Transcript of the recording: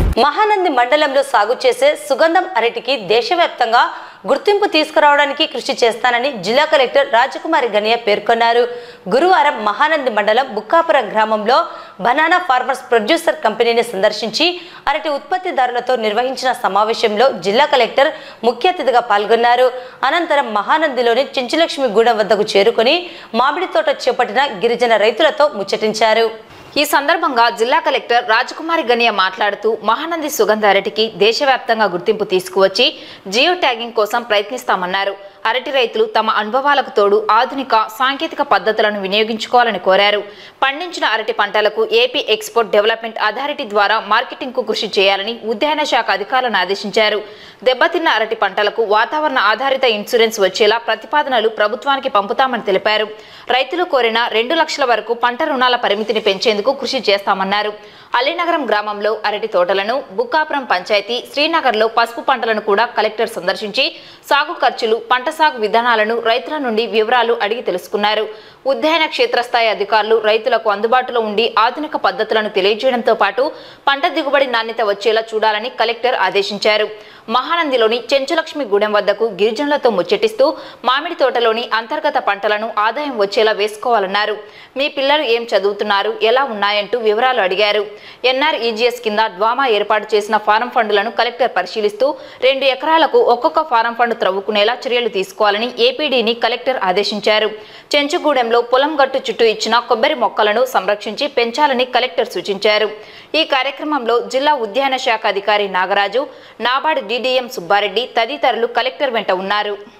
మహానంది మండలంలో సాగు చేసే సుగంధం అరటికి దేశవ్యాప్తంగా గుర్తింపు తీసుకురావడానికి కృషి చేస్తానని జిల్లా కలెక్టర్ రాజకుమారి గనియ పేర్కొన్నారు గురువారం మహానంది మండలం బుక్కాపురం గ్రామంలో బనానా ఫార్మర్స్ ప్రొడ్యూసర్ కంపెనీని సందర్శించి అరటి ఉత్పత్తిదారులతో నిర్వహించిన సమావేశంలో జిల్లా కలెక్టర్ ముఖ్య అతిథిగా పాల్గొన్నారు అనంతరం మహానందిలోని చెంచులక్ష్మి గూడెం వద్దకు చేరుకొని మామిడి తోట చేపట్టిన గిరిజన రైతులతో ముచ్చటించారు ఈ సందర్భంగా జిల్లా కలెక్టర్ రాజకుమారి గనియ మాట్లాడుతూ మహానంది సుగంధ అరటికి దేశవ్యాప్తంగా గుర్తింపు తీసుకువచ్చి జియో ట్యాగింగ్ కోసం ప్రయత్నిస్తామన్నారు అరటి రైతులు తమ అనుభవాలకు తోడు ఆధునిక సాంకేతిక పద్ధతులను వినియోగించుకోవాలని కోరారు పండించిన అరటి పంటలకు ఏపీ ఎక్స్పోర్ట్ డెవలప్మెంట్ అథారిటీ ద్వారా మార్కెటింగ్ కు కృషి చేయాలని ఉద్యాన శాఖ అధికారులను ఆదేశించారు దెబ్బతిన్న అరటి పంటలకు వాతావరణ ఆధారిత ఇన్సూరెన్స్ వచ్చేలా ప్రతిపాదనలు ప్రభుత్వానికి పంపుతామని తెలిపారు రైతులు కోరిన రెండు లక్షల వరకు పంట రుణాల పరిమితిని పెంచేందుకు కృషి చేస్తామన్నారు అలీనగరం గ్రామంలో అరటి తోటలను బుక్కాపురం పంచాయతీ శ్రీనగర్లో పసుపు పంటలను కూడా కలెక్టర్ సందర్శించి సాగు ఖర్చులు పంట సాగు విధానాలను రైతుల నుండి వివరాలు అడిగి తెలుసుకున్నారు ఉద్యాన క్షేత్రస్థాయి అధికారులు రైతులకు అందుబాటులో ఉండి ఆధునిక పద్ధతులను తెలియజేయడంతో పాటు పంట దిగుబడి నాణ్యత వచ్చేలా చూడాలని కలెక్టర్ ఆదేశించారు మహానందిలోని చెంచులక్ష్మి గూడెం వద్దకు గిరిజనులతో ముచ్చటిస్తూ మామిడి తోటలోని అంతర్గత పంటలను ఆదాయం వచ్చేలా వేసుకోవాలన్నారు మీ పిల్లలు ఏం చదువుతున్నారు ఎలా ఉన్నాయంటూ వివరాలు అడిగారు ఎన్ఆర్ఈజీఎస్ కింద డ్వామా ఏర్పాటు చేసిన ఫారం ఫండులను కలెక్టర్ పరిశీలిస్తూ రెండు ఎకరాలకు ఒక్కొక్క ఫారం ఫండ్ త్రవ్వుకునేలా చర్యలు తీసుకోవాలని ఏపీడీని కలెక్టర్ ఆదేశించారు చెంచుగూడెంలో పొలం గట్టు చుట్టూ ఇచ్చిన కొబ్బరి మొక్కలను సంరక్షించి పెంచాలని కలెక్టర్ సూచించారు ఈ కార్యక్రమంలో జిల్లా ఉద్యాన శాఖ అధికారి నాగరాజు నాబార్డు డీడీఎం సుబ్బారెడ్డి తదితరులు కలెక్టర్ వెంట ఉన్నారు